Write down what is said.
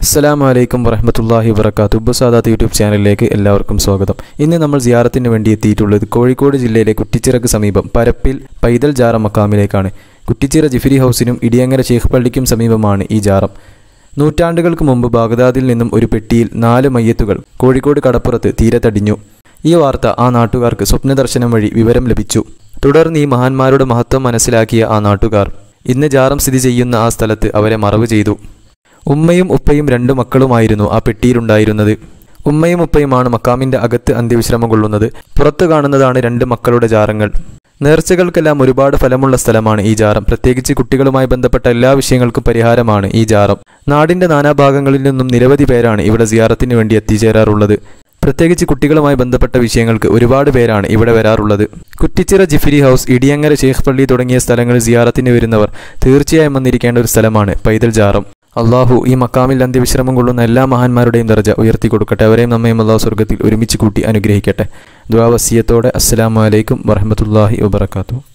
അസ്സലാമു അലൈക്കും വറഹമത്തല്ലാഹി വബർക്കാത്തു ഉബസാദാത്ത് യൂട്യൂബ് ചാനലിലേക്ക് എല്ലാവർക്കും സ്വാഗതം ഇന്ന് നമ്മൾ സിയാറത്തിന് വേണ്ടി എത്തിയിട്ടുള്ളത് കോഴിക്കോട് ജില്ലയിലെ കുറ്റിച്ചിറക്ക് സമീപം പരപ്പിൽ പൈതൽ ജാറ മക്കാമിലേക്കാണ് കുറ്റിച്ചിറ ജിഫിരി ഹൗസിനും ഇടിയങ്ങര ഷേഖ് പള്ളിക്കും സമീപമാണ് ഈ ജാറം നൂറ്റാണ്ടുകൾക്ക് മുമ്പ് ബാഗ്ദാദിൽ നിന്നും ഒരു പെട്ടിയിൽ നാല് മയ്യത്തുകൾ കോഴിക്കോട് കടപ്പുറത്ത് തീരെ തടിഞ്ഞു ഈ വാർത്ത ആ നാട്ടുകാർക്ക് സ്വപ്നദർശനം വഴി വിവരം ലഭിച്ചു തുടർന്ന് ഈ മഹാന്മാരുടെ മഹത്വം മനസ്സിലാക്കിയ ആ നാട്ടുകാർ ഇന്ന് ജാറം സ്ഥിതി ചെയ്യുന്ന ആ സ്ഥലത്ത് അവരെ മറവ് ചെയ്തു ഉമ്മയും ഉപ്പയും രണ്ടു മക്കളുമായിരുന്നു ആ പെട്ടിയിലുണ്ടായിരുന്നത് ഉമ്മയും ഉപ്പയുമാണ് മക്കാമിന്റെ അകത്ത് അന്ത്യവിശ്രമം കൊള്ളുന്നത് പുറത്തു കാണുന്നതാണ് രണ്ട് മക്കളുടെ ജാറങ്ങൾ നേർച്ചകൾക്കെല്ലാം ഒരുപാട് ഫലമുള്ള സ്ഥലമാണ് ഈ ജാറം പ്രത്യേകിച്ച് കുട്ടികളുമായി ബന്ധപ്പെട്ട എല്ലാ വിഷയങ്ങൾക്കും പരിഹാരമാണ് ഈ ജാറം നാടിന്റെ നാനാഭാഗങ്ങളിൽ നിന്നും നിരവധി പേരാണ് ഇവിടെ സിയാറത്തിന് വേണ്ടി എത്തിച്ചേരാറുള്ളത് പ്രത്യേകിച്ച് കുട്ടികളുമായി ബന്ധപ്പെട്ട വിഷയങ്ങൾക്ക് ഒരുപാട് പേരാണ് ഇവിടെ വരാറുള്ളത് കുറ്റിച്ചിറ ജിഫിരി ഹൗസ് ഇടിയങ്ങര ഷേഖ് പള്ളി തുടങ്ങിയ സ്ഥലങ്ങളിൽ സിയാറത്തിന് വരുന്നവർ തീർച്ചയായും വന്നിരിക്കേണ്ട ഒരു സ്ഥലമാണ് പൈതൽ ജാറം അള്ളാഹു ഈ മക്കാമിൽ അന്ത്യവിശ്രമം കൊള്ളുന്ന എല്ലാ മഹാന്മാരുടെയും ദർജ ഉയർത്തി കൊടുക്കട്ടെ അവരെയും നമ്മയും അള്ളാഹു സ്വർഗത്തിൽ ഒരുമിച്ച് കൂട്ടി അനുഗ്രഹിക്കട്ടെ ദ്വാവസീയത്തോടെ അസ്സലാമു അലൈക്കും വറഹമത്തല്ലാഹി വബർക്കാത്തു